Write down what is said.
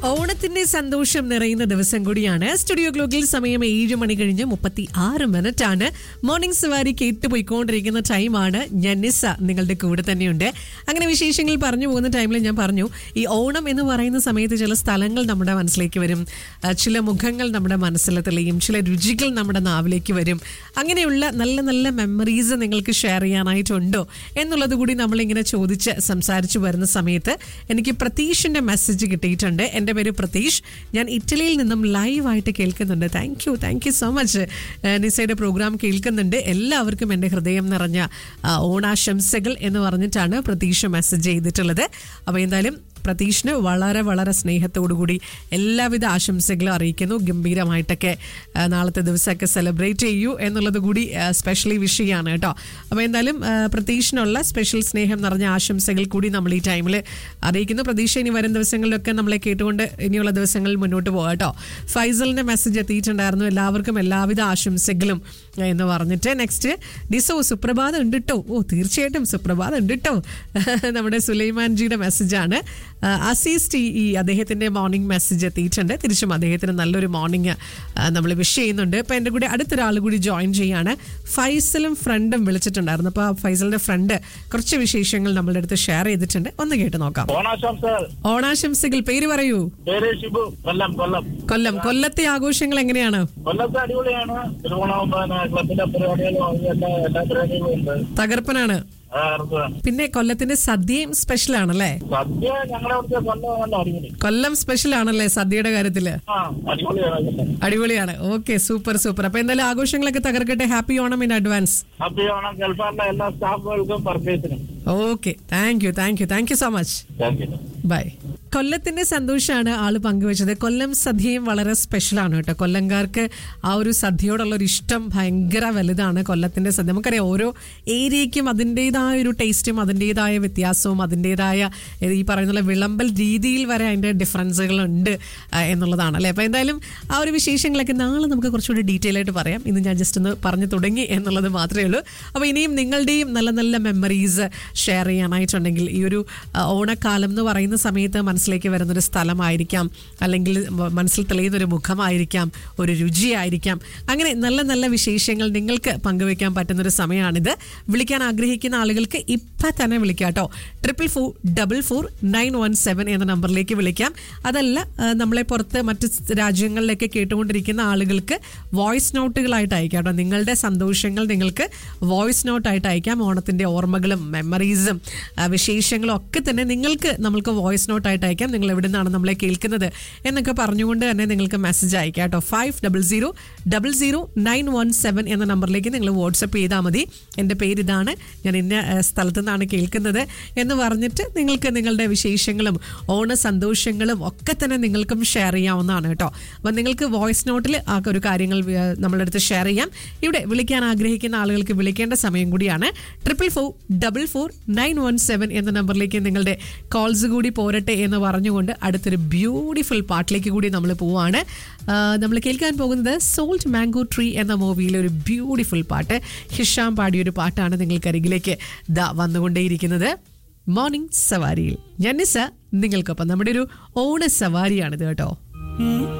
ഓണത്തിന്റെ സന്തോഷം നിറയുന്ന ദിവസം കൂടിയാണ് സ്റ്റുഡിയോ ഗ്ലോക്കിൽ സമയം ഏഴ് മണി കഴിഞ്ഞ് മുപ്പത്തി ആറ് മിനിറ്റ് ആണ് മോർണിംഗ് സവാരി കേട്ടുപോയിക്കൊണ്ടിരിക്കുന്ന ടൈമാണ് ഞാൻ നിസ നിങ്ങളുടെ കൂടെ തന്നെയുണ്ട് അങ്ങനെ വിശേഷങ്ങൾ പറഞ്ഞു പോകുന്ന ടൈമിൽ ഞാൻ പറഞ്ഞു ഈ ഓണം എന്ന് പറയുന്ന സമയത്ത് ചില സ്ഥലങ്ങൾ നമ്മുടെ മനസ്സിലേക്ക് വരും ആ, ചില മുഖങ്ങൾ നമ്മുടെ മനസ്സിൽ തെളിയും ചില രുചികൾ നമ്മുടെ നാവിലേക്ക് വരും അങ്ങനെയുള്ള നല്ല നല്ല മെമ്മറീസ് നിങ്ങൾക്ക് ഷെയർ ചെയ്യാനായിട്ടുണ്ടോ എന്നുള്ളത് കൂടി നമ്മളിങ്ങനെ ചോദിച്ച് സംസാരിച്ചു വരുന്ന സമയത്ത് എനിക്ക് പ്രതീഷിന്റെ മെസ്സേജ് കിട്ടിയിട്ടുണ്ട് എൻ്റെ പേര് പ്രതീഷ് ഞാൻ ഇറ്റലിയിൽ നിന്നും ലൈവായിട്ട് കേൾക്കുന്നുണ്ട് thank you thank you so much നിസയുടെ പ്രോഗ്രാം കേൾക്കുന്നുണ്ട് എല്ലാവർക്കും എൻ്റെ ഹൃദയം നിറഞ്ഞ ആ, ഓണാശംസകൾ എന്ന് പറഞ്ഞിട്ടാണ് പ്രതീഷ് മെസ്സേജ് ചെയ്തിട്ടുള്ളത് അപ്പോൾ എന്തായാലും പ്രതീഷിന് വളരെ വളരെ സ്നേഹത്തോടുകൂടി എല്ലാവിധ ആശംസകളും അറിയിക്കുന്നു ഗംഭീരമായിട്ടൊക്കെ ആ, നാളത്തെ ദിവസമൊക്കെ സെലിബ്രേറ്റ് ചെയ്യൂ എന്നുള്ളത് കൂടി സ്പെഷ്യലി വിഷയമാണ് കേട്ടോ അപ്പോൾ എന്തായാലും ആ, പ്രതീഷിനുള്ള സ്പെഷ്യൽ സ്നേഹം നിറഞ്ഞ ആശംസകൾ കൂടി നമ്മൾ ഈ ടൈമിൽ അറിയിക്കുന്നു പ്രതീക്ഷ ഇനി വരും ദിവസങ്ങളിലൊക്കെ നമ്മളെ കേട്ടുകൊണ്ട് ഇനിയുള്ള ദിവസങ്ങളിൽ മുന്നോട്ട് പോകാം കേട്ടോ ഫൈസലിന്റെ മെസ്സേജ് എത്തിയിട്ടുണ്ടായിരുന്നു എല്ലാവർക്കും എല്ലാവിധ ആശംസകളും എന്ന് പറഞ്ഞിട്ട് നെക്സ്റ്റ് ഡിസോ സുപ്രഭാതം ഉണ്ട് കേട്ടോ ഓ തീർച്ചയായിട്ടും സുപ്രഭാതം ഉണ്ട് കേട്ടോ നമ്മുടെ സുലൈമാൻജിയുടെ മെസ്സേജാണ് അസീസ് ടി ഇ അദ്ദേഹത്തിന്റെ മോർണിംഗ് മെസ്സേജ് എത്തിയിട്ടുണ്ട് തിരിച്ചും അദ്ദേഹത്തിന് നല്ലൊരു മോർണിംഗ് നമ്മൾ വിഷ് ചെയ്യുന്നുണ്ട് ഇപ്പൊ എൻ്റെ കൂടെ അടുത്തൊരാൾ കൂടി ജോയിൻ ചെയ്യാണ് ഫൈസലും ഫ്രണ്ടും വിളിച്ചിട്ടുണ്ടായിരുന്നു അപ്പോൾ ഫൈസലിന്റെ ഫ്രണ്ട് കുറച്ച് വിശേഷങ്ങൾ നമ്മളുടെ അടുത്ത് ഷെയർ ചെയ്തിട്ടുണ്ട് ഒന്ന് കേട്ട് നോക്കാം ഓണാശംസകൾ ഓണാശംസകൾ പേര് പറയൂ പേര് ഷിബു കൊല്ലം കൊല്ലം കൊല്ലം കൊല്ലത്തെ ആഘോഷങ്ങൾ എങ്ങനെയാണ് കൊല്ലത്ത് അടിപൊളിയാണ് തിരുവോണം പിന്നെ ക്ലബിന്റെ പരിപാടികളും അതുപോലെ എല്ലാ പരിപാടികളും ഉണ്ട് തകർപ്പനാണ് ആ, അർത്ഥമാണ്. പിന്നെ കൊല്ലത്തിന്റെ സദ്യയും സ്പെഷ്യൽ ആണല്ലേ സദ്യ ഞങ്ങളുടെ അവിടുത്തെ കൊല്ലം നല്ല അടിപൊളി കൊല്ലം സ്പെഷ്യൽ ആണല്ലേ സദ്യയുടെ കാര്യത്തില് ആ അടിപൊളിയാണ് കൊല്ലം. അടിപൊളിയാണ് ഓക്കെ സൂപ്പർ സൂപ്പർ അപ്പൊ എന്തായാലും ആഘോഷങ്ങളൊക്കെ തകർക്കട്ടെ happy Onam in advance happy Onam ഗൾഫാറിലെ എല്ലാ സ്റ്റാഫുകൾക്കും പർച്ചേസിനും okay thank you thank you thank you so much thank you bye കൊല്ലത്തിന്റെ സന്തോഷമാണ് ആള് പങ്കുവച്ചത് കൊല്ലം സദ്യയും വളരെ സ്പെഷ്യലാണ് കേട്ടോ കൊല്ലംകാർക്ക് ആ ഒരു സദ്യയോടുള്ള ഒരു ഇഷ്ടം ഭയങ്കര വലുതാണ് കൊല്ലത്തിന്റെ സദ്യ നമുക്കറിയാം ഓരോ ഏരിയയ്ക്കും അതിൻ്റെതായ ഒരു ടേസ്റ്റും അതിൻ്റെതായ വ്യത്യാസവും അതിൻ്റെതായ ഈ പറയുന്ന വിളമ്പൽ രീതിയിൽ വരെ അതിൻ്റെ ഡിഫറൻസുകൾ ഉണ്ട് ആ, എന്നുള്ളതാണ് അല്ലേ അപ്പോൾ എന്തായാലും ആ ഒരു വിശേഷങ്ങളൊക്കെ നാളെ നമുക്ക് കുറച്ചുകൂടി ഡീറ്റെയിൽ ആയിട്ട് പറയാം ഇന്ന് ഞാൻ ജസ്റ്റ് ഒന്ന് പറഞ്ഞു തുടങ്ങി എന്നുള്ളത് മാത്രമേ ഉള്ളൂ അപ്പോൾ ഇനിയും നിങ്ങളുടെയും നല്ല നല്ല മെമ്മറീസ് ഷെയർ ചെയ്യാനായിട്ടുണ്ടെങ്കിൽ ഈ ഒരു ആ, ഓണക്കാലം എന്ന് പറയുന്ന സമയത്ത് മനസ്സിലേക്ക് വരുന്നൊരു സ്ഥലമായിരിക്കാം അല്ലെങ്കിൽ മ- മനസ്സിൽ തെളിയുന്ന ഒരു മുഖമായിരിക്കാം ഒരു രുചിയായിരിക്കാം അങ്ങനെ നല്ല നല്ല വിശേഷങ്ങൾ നിങ്ങൾക്ക് പങ്കുവെക്കാൻ പറ്റുന്നൊരു സമയമാണിത് വിളിക്കാൻ ആഗ്രഹിക്കുന്ന ആളുകൾക്ക് ഇപ്പം തന്നെ വിളിക്കാം കേട്ടോ triple four double four nine one seven എന്ന നമ്പറിലേക്ക് വിളിക്കാം അതല്ല ആ, നമ്മളെ പുറത്ത് മറ്റ് രാജ്യങ്ങളിലേക്ക് കേട്ടുകൊണ്ടിരിക്കുന്ന ആളുകൾക്ക് വോയിസ് നോട്ടുകളായിട്ട് അയക്കാം കേട്ടോ നിങ്ങളുടെ സന്തോഷങ്ങൾ നിങ്ങൾക്ക് വോയിസ് നോട്ടായിട്ട് അയക്കാം ഓണത്തിൻ്റെ ഓർമ്മകളും മെമ്മറീസും വിശേഷങ്ങളും ഒക്കെ തന്നെ നിങ്ങൾക്ക് നമ്മൾക്ക് വോയിസ് നോട്ടായിട്ട് അയക്കാം നിങ്ങൾ എവിടെ നിന്നാണ് നമ്മളെ കേൾക്കുന്നത് എന്നൊക്കെ പറഞ്ഞുകൊണ്ട് തന്നെ നിങ്ങൾക്ക് മെസ്സേജ് അയക്കാം കേട്ടോ five double zero double zero nine one seven എന്ന നമ്പറിലേക്ക് നിങ്ങൾ വാട്സപ്പ് ചെയ്താൽ മതി എൻ്റെ പേര് ഇതാണ് ഞാൻ ഇന്ന ഏഹ്, സ്ഥലത്തു നിന്നാണ് കേൾക്കുന്നത് എന്ന് പറഞ്ഞിട്ട് നിങ്ങൾക്ക് നിങ്ങളുടെ വിശേഷങ്ങളും ഓണ സന്തോഷങ്ങളും ഒക്കെ തന്നെ നിങ്ങൾക്കും ഷെയർ ചെയ്യാവുന്നതാണ് കേട്ടോ അപ്പം നിങ്ങൾക്ക് വോയിസ് നോട്ടിൽ ആ ഒരു കാര്യങ്ങൾ ഏഹ്, നമ്മളുടെ അടുത്ത് ഷെയർ ചെയ്യാം ഇവിടെ വിളിക്കാൻ ആഗ്രഹിക്കുന്ന ആളുകൾക്ക് വിളിക്കേണ്ട സമയം കൂടിയാണ് triple four double four nine one seven എന്ന നമ്പറിലേക്ക് നിങ്ങളുടെ കോൾസ് കൂടി പോരട്ടെ എന്ന് പറഞ്ഞുകൊണ്ട് അടുത്തൊരു ബ്യൂട്ടിഫുൾ പാട്ടിലേക്ക് കൂടി നമ്മൾ പോവാണ് നമ്മൾ കേൾക്കാൻ പോകുന്നത് സോൾട്ട് മാംഗോ ട്രീ എന്ന മൂവിയിലെ ഒരു ബ്യൂട്ടിഫുൾ പാട്ട് ഹിഷാം പാടിയ ഒരു പാട്ടാണ് നിങ്ങൾക്കരികിലേക്ക് ദാ വന്നുകൊണ്ടേയിരിക്കുന്നത് മോർണിംഗ് സവാരിയിൽ ഞാൻ നിസ നിങ്ങൾക്കൊപ്പം നമ്മുടെ ഒരു ഓണ സവാരിയാണിത് കേട്ടോ